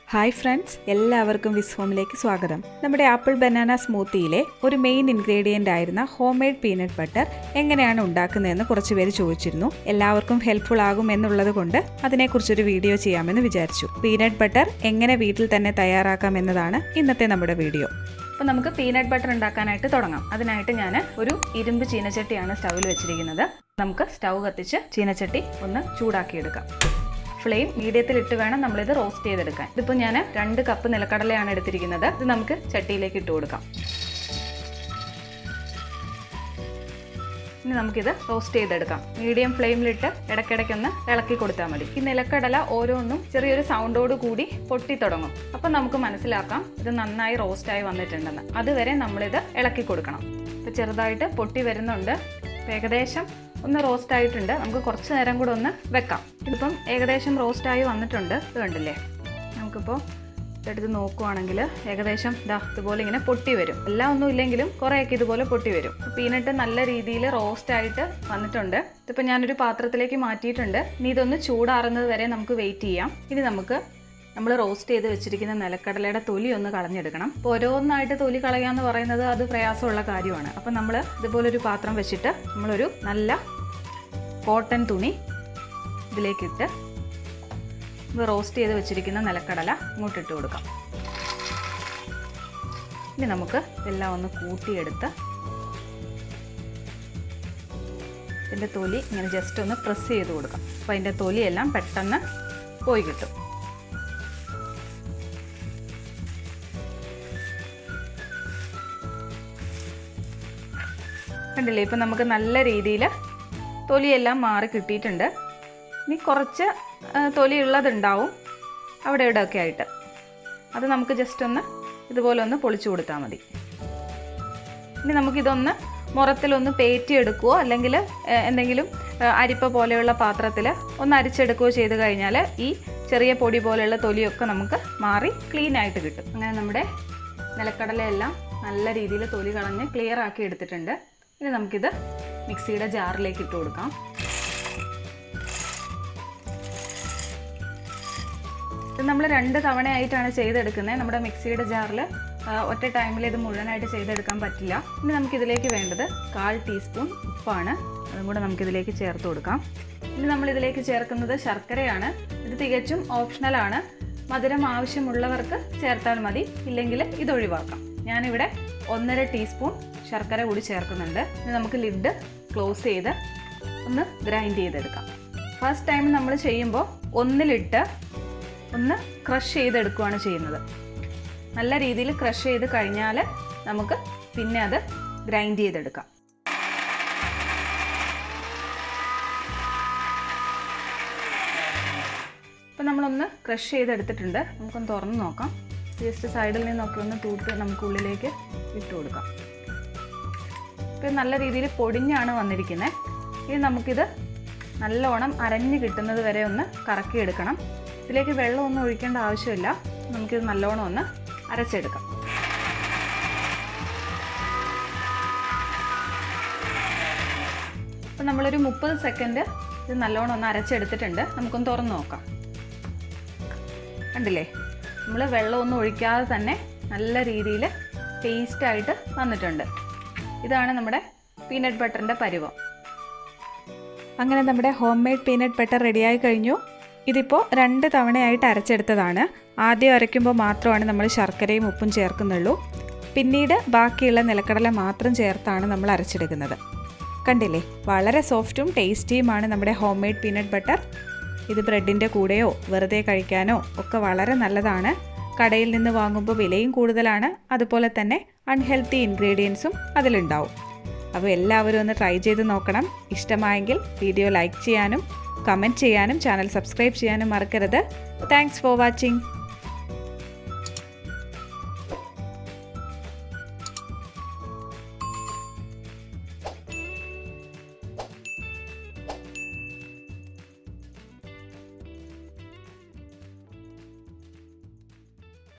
hi friends എല്ലാവർക്കും വിസ് ഹോമിലേക്ക് സ്വാഗതം നമ്മുടെ ആപ്പിൾ ബനാന സ്മൂത്തിയിലെ ഒരു മെയിൻ ഇൻഗ്രീഡിയൻ്റ് ആയിരുന്ന ഹോം മെയ്ഡ് പീനട്ട് ബട്ടർ എങ്ങനെയാണ് ഉണ്ടാക്കുന്നതെന്ന് കുറച്ച് പേര് ചോദിച്ചിരുന്നു എല്ലാവർക്കും ഹെൽപ്ഫുൾ ആകും എന്നുള്ളത് കൊണ്ട് അതിനെക്കുറിച്ചൊരു വീഡിയോ ചെയ്യാമെന്ന് വിചാരിച്ചു പീനട്ട് ബട്ടർ എങ്ങനെ വീട്ടിൽ തന്നെ തയ്യാറാക്കാം എന്നതാണ് ഇന്നത്തെ നമ്മുടെ വീഡിയോ അപ്പോൾ നമുക്ക് പീനട്ട് ബട്ടർ ഉണ്ടാക്കാനായിട്ട് തുടങ്ങാം അതിനായിട്ട് ഞാൻ ഒരു ഇരുമ്പ് ചീനച്ചട്ടിയാണ് സ്റ്റൗവിൽ വെച്ചിരിക്കുന്നത് നമുക്ക് സ്റ്റൗ കത്തിച്ച് ചീനച്ചട്ടി ഒന്ന് ചൂടാക്കിയെടുക്കാം ഫ്ലെയിം മീഡിയത്തിൽ ഇട്ട് വേണം നമ്മളിത് റോസ്റ്റ് ചെയ്തെടുക്കാൻ ഇതിപ്പോൾ ഞാൻ രണ്ട് കപ്പ് നിലക്കടലയാണ് എടുത്തിരിക്കുന്നത് ഇത് നമുക്ക് ചട്ടിയിലേക്ക് ഇട്ട് കൊടുക്കാം ഇനി നമുക്കിത് റോസ്റ്റ് ചെയ്തെടുക്കാം മീഡിയം ഫ്ലെയിമിലിട്ട് ഇടയ്ക്കിടയ്ക്കൊന്ന് ഇളക്കി കൊടുത്താൽ മതി ഈ നിലക്കടല ഓരോന്നും ചെറിയൊരു സൗണ്ടോട് കൂടി പൊട്ടി തുടങ്ങും അപ്പം നമുക്ക് മനസ്സിലാക്കാം ഇത് നന്നായി റോസ്റ്റായി വന്നിട്ടുണ്ടെന്ന് അതുവരെ നമ്മളിത് ഇളക്കി കൊടുക്കണം ഇപ്പം ചെറുതായിട്ട് പൊട്ടി വരുന്നുണ്ട് ഏകദേശം ഒന്ന് റോസ്റ്റ് ആയിട്ടുണ്ട് നമുക്ക് കുറച്ച് നേരം കൂടെ ഒന്ന് വെക്കാം ഇതിപ്പം ഏകദേശം റോസ്റ്റായി വന്നിട്ടുണ്ട് ഇത് കണ്ടില്ലേ നമുക്കിപ്പോൾ ഇതെടുത്ത് നോക്കുവാണെങ്കിൽ ഏകദേശം ഇതാ ഇതുപോലെ ഇങ്ങനെ പൊട്ടി വരും എല്ലാം ഒന്നും ഇല്ലെങ്കിലും കുറേയൊക്കെ ഇതുപോലെ പൊട്ടി വരും പീനട്ട് നല്ല രീതിയിൽ റോസ്റ്റ് ആയിട്ട് വന്നിട്ടുണ്ട് ഇതിപ്പോൾ ഞാനൊരു പാത്രത്തിലേക്ക് മാറ്റിയിട്ടുണ്ട് ഇനി ഇതൊന്ന് ചൂടാറുന്നത് വരെ നമുക്ക് വെയിറ്റ് ചെയ്യാം ഇനി നമുക്ക് നമ്മൾ റോസ്റ്റ് ചെയ്ത് വെച്ചിരിക്കുന്ന നിലക്കടലയുടെ തൊലി ഒന്ന് കളഞ്ഞെടുക്കണം അപ്പോൾ ഓരോന്നായിട്ട് തൊലി കളയാന്ന് പറയുന്നത് അത് പ്രയാസമുള്ള കാര്യമാണ് അപ്പോൾ നമ്മൾ ഇതുപോലൊരു പാത്രം വെച്ചിട്ട് നമ്മളൊരു നല്ല കോട്ടൺ തുണി ഇതിലേക്കിട്ട് റോസ്റ്റ് ചെയ്ത് വെച്ചിരിക്കുന്ന നിലക്കടല ഇങ്ങോട്ടിട്ട് കൊടുക്കാം ഇനി നമുക്ക് എല്ലാം ഒന്ന് കൂട്ടിയെടുത്ത് ഇതിൻ്റെ തൊലി ഇങ്ങനെ ജസ്റ്റ് ഒന്ന് പ്രസ് ചെയ്ത് കൊടുക്കാം അപ്പോൾ അതിൻ്റെ തൊലിയെല്ലാം പെട്ടെന്ന് പോയി കിട്ടും കണ്ടില്ലേ ഇപ്പം നമുക്ക് നല്ല രീതിയിൽ തൊലിയെല്ലാം മാറി കിട്ടിയിട്ടുണ്ട് ഇനി കുറച്ച് തൊലി ഉള്ളതുണ്ടാവും അവിടെ ഇവിടെയൊക്കെ ആയിട്ട് അത് നമുക്ക് ജസ്റ്റ് ഒന്ന് ഇതുപോലെ ഒന്ന് പൊളിച്ചു കൊടുത്താൽ മതി ഇനി നമുക്കിതൊന്ന് മുറത്തിലൊന്ന് പേറ്റി എടുക്കുകയോ അല്ലെങ്കിൽ എന്തെങ്കിലും അരിപ്പ പോലെയുള്ള പാത്രത്തിൽ ഒന്ന് അരിച്ചെടുക്കുകയോ ചെയ്ത് കഴിഞ്ഞാൽ ഈ ചെറിയ പൊടി പോലെയുള്ള തൊലിയൊക്കെ നമുക്ക് മാറി ക്ലീൻ ആയിട്ട് കിട്ടും അങ്ങനെ നമ്മുടെ നിലക്കടലയെല്ലാം നല്ല രീതിയിൽ തൊലി കളഞ്ഞ് ക്ലിയർ ആക്കി എടുത്തിട്ടുണ്ട് ഇനി നമുക്കിത് മിക്സിയുടെ ജാറിലേക്ക് ഇട്ട് കൊടുക്കാം ഇത് നമ്മൾ രണ്ട് തവണയായിട്ടാണ് ചെയ്തെടുക്കുന്നത് നമ്മുടെ മിക്സിയുടെ ജാറിൽ ഒറ്റ ടൈമിൽ ഇത് മുഴുവനായിട്ട് ചെയ്തെടുക്കാൻ പറ്റില്ല ഇനി നമുക്കിതിലേക്ക് വേണ്ടത് കാൽ ടീസ്പൂൺ ഉപ്പാണ് അതും കൂടെ നമുക്കിതിലേക്ക് ചേർത്ത് കൊടുക്കാം ഇനി നമ്മൾ ഇതിലേക്ക് ചേർക്കുന്നത് ശർക്കരയാണ് ഇത് തികച്ചും ഓപ്ഷണലാണ് മധുരം ആവശ്യമുള്ളവർക്ക് ചേർത്താൽ മതി ഇല്ലെങ്കിൽ ഇത് ഒഴിവാക്കാം ഞാനിവിടെ ഒന്നര ടീസ്പൂൺ ശർക്കര കൂടി ചേർക്കുന്നുണ്ട് ഇനി നമുക്ക് ലിഡ് ക്ലോസ് ചെയ്ത് ഒന്ന് ഗ്രൈൻഡ് ചെയ്തെടുക്കാം ഫസ്റ്റ് ടൈം നമ്മൾ ചെയ്യുമ്പോൾ ഒന്നിലിട്ട് ഒന്ന് ക്രഷ് ചെയ്തെടുക്കുകയാണ് ചെയ്യുന്നത് നല്ല രീതിയിൽ ക്രഷ് ചെയ്ത് കഴിഞ്ഞാൽ നമുക്ക് പിന്നെ അത് ഗ്രൈൻഡ് ചെയ്തെടുക്കാം ഇപ്പം നമ്മളൊന്ന് ക്രഷ് ചെയ്തെടുത്തിട്ടുണ്ട് നമുക്കൊന്ന് തുറന്ന് നോക്കാം ജസ്റ്റ് സൈഡിൽ നിന്നൊക്കെ ഒന്ന് തൂത്ത് നമുക്ക് ഉള്ളിലേക്ക് ഇട്ട് കൊടുക്കാം ഇപ്പം നല്ല രീതിയിൽ പൊടിഞ്ഞാണ് വന്നിരിക്കുന്നത് ഇനി നമുക്കിത് നല്ലോണം അരഞ്ഞ് കിട്ടുന്നത് വരെ ഒന്ന് കറക്കിയെടുക്കണം ഇതിലേക്ക് വെള്ളമൊന്നും ഒഴിക്കേണ്ട ആവശ്യമില്ല നമുക്കിത് നല്ലോണം ഒന്ന് അരച്ചെടുക്കാം അപ്പം നമ്മളൊരു മുപ്പത് സെക്കൻഡ് ഇത് നല്ലോണം ഒന്ന് അരച്ചെടുത്തിട്ടുണ്ട് നമുക്കൊന്ന് തുറന്ന് നോക്കാം കണ്ടില്ലേ നമ്മൾ വെള്ളമൊന്നും ഒഴിക്കാതെ തന്നെ നല്ല രീതിയിൽ ടേസ്റ്റായിട്ട് വന്നിട്ടുണ്ട് ഇതാണ് നമ്മുടെ പീനട്ട് ബട്ടറിൻ്റെ പരുവം അങ്ങനെ നമ്മുടെ ഹോം മെയ്ഡ് പീനട്ട് ബട്ടർ റെഡിയായി കഴിഞ്ഞു ഇതിപ്പോൾ രണ്ട് തവണയായിട്ട് അരച്ചെടുത്തതാണ് ആദ്യം അരയ്ക്കുമ്പോൾ മാത്രമാണ് നമ്മൾ ശർക്കരയും ഉപ്പും ചേർക്കുന്നുള്ളൂ പിന്നീട് ബാക്കിയുള്ള നിലക്കടല മാത്രം ചേർത്താണ് നമ്മൾ അരച്ചെടുക്കുന്നത് കണ്ടില്ലേ വളരെ സോഫ്റ്റും ടേസ്റ്റിയുമാണ് നമ്മുടെ ഹോം മെയ്ഡ് പീനട്ട് ബട്ടർ ഇത് ബ്രെഡിൻ്റെ കൂടെയോ വെറുതെ കഴിക്കാനോ ഒക്കെ വളരെ നല്ലതാണ് കടയിൽ നിന്ന് വാങ്ങുമ്പോൾ വിലയും കൂടുതലാണ് അതുപോലെ തന്നെ അൺഹെൽത്തി ഇൻഗ്രീഡിയൻസും അതിലുണ്ടാവും അപ്പോൾ എല്ലാവരും ഒന്ന് ട്രൈ ചെയ്ത് നോക്കണം ഇഷ്ടമായെങ്കിൽ വീഡിയോ ലൈക്ക് ചെയ്യാനും കമൻറ്റ് ചെയ്യാനും ചാനൽ സബ്സ്ക്രൈബ് ചെയ്യാനും മറക്കരുത് താങ്ക്സ് ഫോർ വാച്ചിങ്